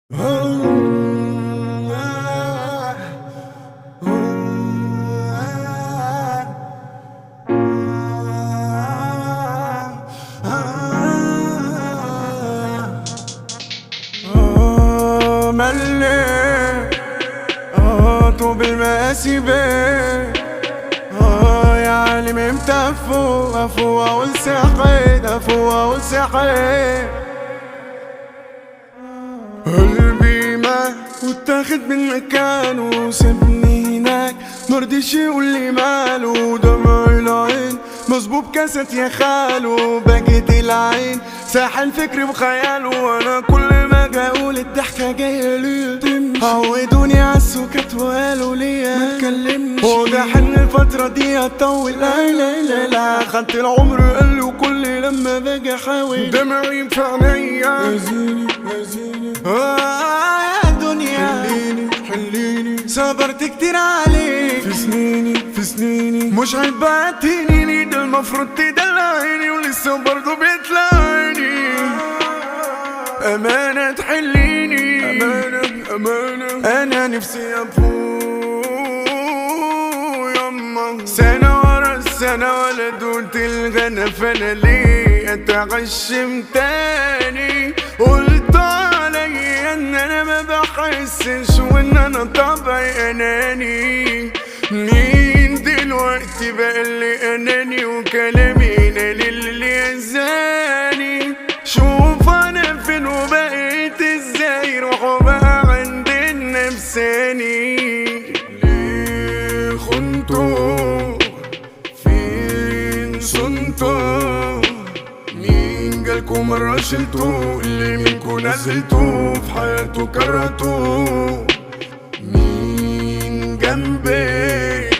ملي اه طوب المقاسي بيه اه يا عالم امتى افوق افوق اقول ساحت افوق اقول ساحت قلبي ما واتاخد من مكانه وسابني هناك مرضيش يقول لي ماله دمع العين مصبوب كاسات يا خاله بكت العين ساحن فكري بخياله وانا كل ما اجي اقول الضحكه جايه ليه عودوني عالسكات وقالوا ليا ما تكلمش واضح ان الفتره دي هتطول لا لا لا لا خدت العمر قال وكل لما باجي احاول دمعي في عينيا يزيني يزيني آه يا دنيا حليني حليني صبرت كتير عليك في سنيني في سنيني مش هتبعتيني ده المفروض تدلعيني ولسه برضه بيطلعني أمانة تحليني أمانة أمانة أنا نفسي أفوق يما سنة ورا السنة ولا دولت الغنى فأنا ليه أتعشم تاني قلت عليا إن أنا ما بحسش وإن أنا طبعي أناني مين دلوقتي بقى اللي أناني وكلامي قليل اللي أذاني شوف أنا فين وبقيت إزاي روحوا بقى عند النفساني ليه خنتوا فين صنتوا مين جالكم مرة شلتوا اللي منكم نزلتوا في حياته كرهتوا مين جنبي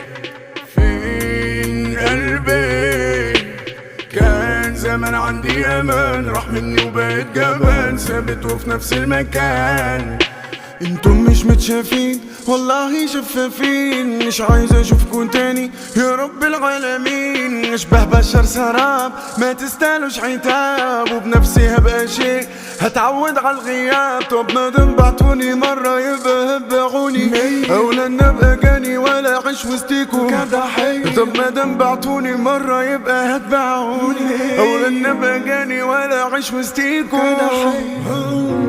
فين قلبي كان زمان عندي امان راح مني وبقيت جبان ثابت وفي نفس المكان انتم مش متشافين والله شفافين مش عايز اشوفكم تاني يا رب العالمين اشبه بشر سراب ما تستاهلوش عتاب وبنفسي هبقى شيء هتعود على الغياب طب ما دام بعتوني مرة يبقى هبعوني او لن ابقى جاني ولا اعيش وسطيكم طب ما دام بعتوني مرة يبقى هتبعوني او لن ابقى جاني ولا اعيش وسطيكم